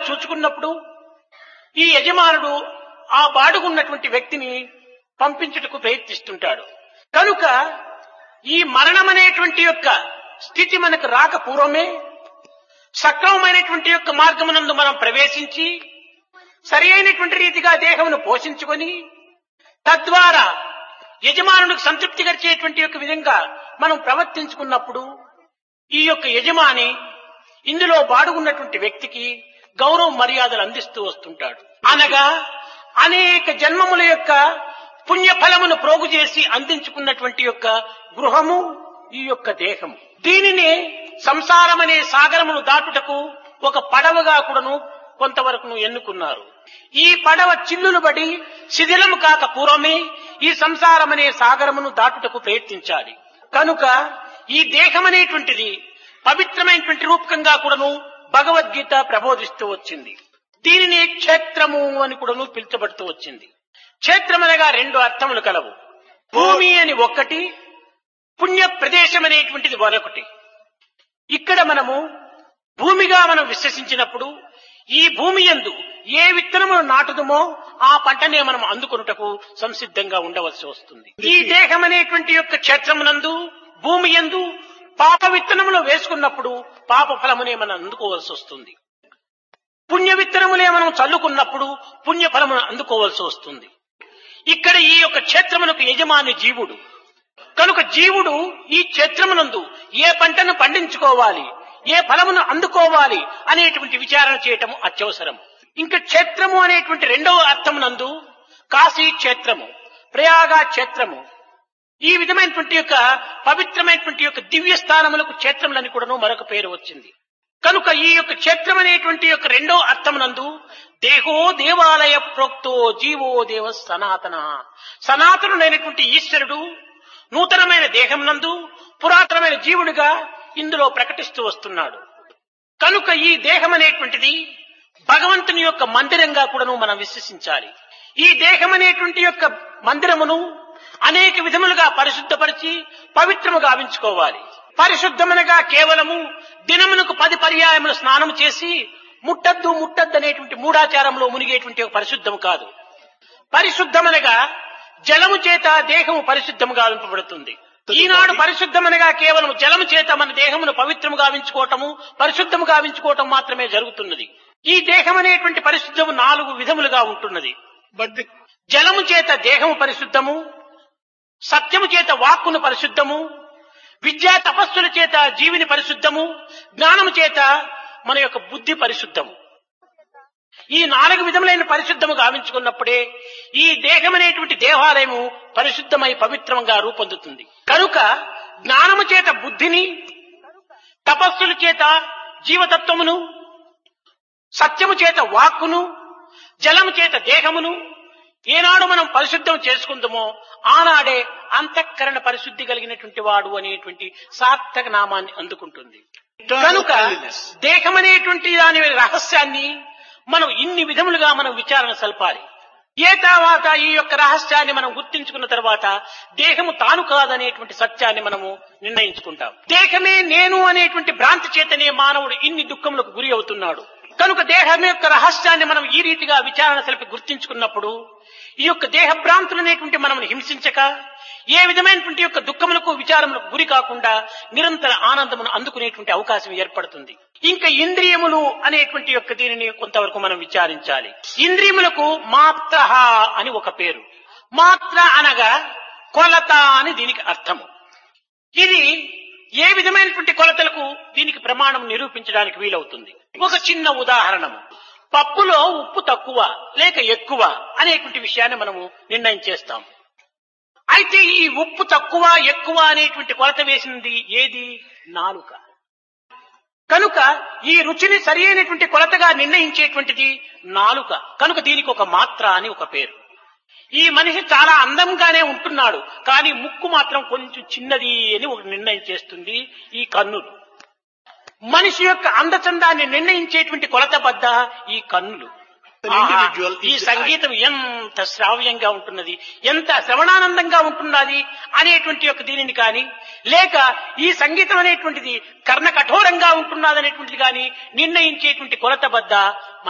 చూచుకున్నప్పుడు ఈ యజమానుడు ఆ బాడుగున్నటువంటి వ్యక్తిని పంపించుటకు ప్రయత్నిస్తుంటాడు కనుక ఈ మరణం అనేటువంటి యొక్క స్థితి మనకు రాక పూర్వమే సక్రమమైనటువంటి యొక్క మార్గమునందు మనం ప్రవేశించి సరి అయినటువంటి రీతిగా దేహమును పోషించుకొని తద్వారా యజమానుడికి సంతృప్తి కలిచేటువంటి యొక్క విధంగా మనం ప్రవర్తించుకున్నప్పుడు ఈ యొక్క యజమాని ఇందులో బాడుగున్నటువంటి వ్యక్తికి గౌరవ మర్యాదలు అందిస్తూ వస్తుంటాడు అనగా అనేక జన్మముల యొక్క పుణ్యఫలమును ప్రోగు చేసి అందించుకున్నటువంటి యొక్క గృహము ఈ యొక్క దేహము దీనిని సంసారం అనే సాగరమును దాటుటకు ఒక పడవగా కూడాను కొంతవరకు ఎన్నుకున్నారు ఈ పడవ చిల్లులు పడి శిథిలము కాక పూర్వమే ఈ సంసారం అనే సాగరమును దాటుటకు ప్రయత్నించాలి కనుక ఈ దేహం అనేటువంటిది పవిత్రమైనటువంటి రూపకంగా కూడాను భగవద్గీత ప్రబోధిస్తూ వచ్చింది దీనిని క్షేత్రము అని కూడాను పిలుచబడుతూ వచ్చింది క్షేత్రం అనగా రెండు అర్థములు కలవు భూమి అని ఒక్కటి పుణ్య ప్రదేశం అనేటువంటిది మరొకటి ఇక్కడ మనము భూమిగా మనం విశ్వసించినప్పుడు ఈ భూమి యందు ఏ విత్తనమును నాటుదమో ఆ పంటనే మనం అందుకొనుటకు సంసిద్ధంగా ఉండవలసి వస్తుంది ఈ దేహం అనేటువంటి యొక్క క్షేత్రమునందు భూమి యందు పాప విత్తనములు వేసుకున్నప్పుడు పాప ఫలమునే మనం అందుకోవలసి వస్తుంది పుణ్య విత్తనములే మనం చల్లుకున్నప్పుడు పుణ్య ఫలమును అందుకోవలసి వస్తుంది ఇక్కడ ఈ యొక్క క్షేత్రమునకు యజమాని జీవుడు కనుక జీవుడు ఈ క్షేత్రమునందు ఏ పంటను పండించుకోవాలి ఏ ఫలమును అందుకోవాలి అనేటువంటి విచారణ చేయటం అత్యవసరం ఇంకా క్షేత్రము అనేటువంటి రెండవ అర్థమునందు కాశీ క్షేత్రము ప్రయాగ క్షేత్రము ఈ విధమైనటువంటి యొక్క పవిత్రమైనటువంటి యొక్క దివ్య స్థానములకు క్షేత్రములని కూడాను మరొక పేరు వచ్చింది కనుక ఈ యొక్క క్షేత్రం అనేటువంటి యొక్క రెండో అర్థమునందు దేహో దేవాలయ ప్రోక్తో జీవో దేవ సనాతన సనాతనుడైనటువంటి ఈశ్వరుడు నూతనమైన దేహం నందు పురాతనమైన జీవుడిగా ఇందులో ప్రకటిస్తూ వస్తున్నాడు కనుక ఈ దేహం అనేటువంటిది భగవంతుని యొక్క మందిరంగా కూడాను మనం విశ్వసించాలి ఈ దేహం అనేటువంటి యొక్క మందిరమును అనేక విధములుగా పరిశుద్ధపరిచి పవిత్రము గావించుకోవాలి పరిశుద్ధమనగా కేవలము దినమునకు పది పర్యాయములు స్నానం చేసి ముట్టద్దు ముట్టద్దు అనేటువంటి మూడాచారంలో మునిగేటువంటి ఒక పరిశుద్ధము కాదు పరిశుద్ధమనగా జలము చేత దేహము పరిశుద్ధము గావింపబడుతుంది ఈనాడు పరిశుద్ధమనగా కేవలం జలము చేత మన దేహమును పవిత్రము గావించుకోవటము పరిశుద్ధము గావించుకోవటం మాత్రమే జరుగుతున్నది ఈ దేహం అనేటువంటి పరిశుద్ధము నాలుగు విధములుగా ఉంటున్నది But the జలము చేత దేహము పరిశుద్ధము సత్యము చేత వాక్కును పరిశుద్ధము విద్యా తపస్సుల చేత జీవిని పరిశుద్ధము జ్ఞానము చేత మన యొక్క బుద్ధి పరిశుద్ధము ఈ నాలుగు విధములైన పరిశుద్ధము గావించుకున్నప్పుడే ఈ దేహం అనేటువంటి దేవాలయము పరిశుద్ధమై పవిత్రంగా రూపొందుతుంది కనుక జ్ఞానము చేత బుద్ధిని తపస్సుల చేత జీవతత్వమును సత్యము చేత వాక్కును జలము చేత దేహమును ఏనాడు మనం పరిశుద్ధం చేసుకుందామో ఆనాడే అంతఃకరణ పరిశుద్ధి కలిగినటువంటి వాడు అనేటువంటి సార్థక నామాన్ని అందుకుంటుంది కనుక దేహం అనేటువంటి దాని రహస్యాన్ని మనం ఇన్ని విధములుగా మనం విచారణ సల్పాలి ఏ తర్వాత ఈ యొక్క రహస్యాన్ని మనం గుర్తించుకున్న తర్వాత దేహము తాను కాదనేటువంటి సత్యాన్ని మనము నిర్ణయించుకుంటాం దేహమే నేను అనేటువంటి భ్రాంతి చేతనే మానవుడు ఇన్ని దుఃఖములకు గురి అవుతున్నాడు కనుక దేహం యొక్క రహస్యాన్ని మనం ఈ రీతిగా విచారణ సలిపి గుర్తించుకున్నప్పుడు ఈ యొక్క దేహ భ్రాంతులు అనేటువంటి మనం హింసించక ఏ విధమైనటువంటి యొక్క దుఃఖములకు విచారములకు గురి కాకుండా నిరంతర ఆనందమును అందుకునేటువంటి అవకాశం ఏర్పడుతుంది ఇంకా ఇంద్రియములు అనేటువంటి యొక్క దీనిని కొంతవరకు మనం విచారించాలి ఇంద్రియములకు మాత్ర అని ఒక పేరు మాత్ర అనగా కొలత అని దీనికి అర్థము ఇది ఏ విధమైనటువంటి కొలతలకు దీనికి ప్రమాణం నిరూపించడానికి వీలవుతుంది ఒక చిన్న ఉదాహరణము పప్పులో ఉప్పు తక్కువ లేక ఎక్కువ అనేటువంటి విషయాన్ని మనము నిర్ణయం చేస్తాం అయితే ఈ ఉప్పు తక్కువ ఎక్కువ అనేటువంటి కొలత వేసింది ఏది నాలుక కనుక ఈ రుచిని సరి అయినటువంటి కొలతగా నిర్ణయించేటువంటిది నాలుక కనుక దీనికి ఒక మాత్ర అని ఒక పేరు ఈ మనిషి చాలా అందంగానే ఉంటున్నాడు కానీ ముక్కు మాత్రం కొంచెం చిన్నది అని ఒక నిర్ణయం చేస్తుంది ఈ కన్నులు మనిషి యొక్క అందచందాన్ని నిర్ణయించేటువంటి కొలత బద్ద ఈ కన్నులు An individual ఈ is the సంగీతం ఎంత శ్రావ్యంగా ఉంటున్నది ఎంత శ్రవణానందంగా ఉంటున్నది అనేటువంటి యొక్క దీనిని కానీ లేక ఈ సంగీతం అనేటువంటిది కర్ణ కఠోరంగా ఉంటున్నది అనేటువంటిది కానీ నిర్ణయించేటువంటి కొలత బద్ద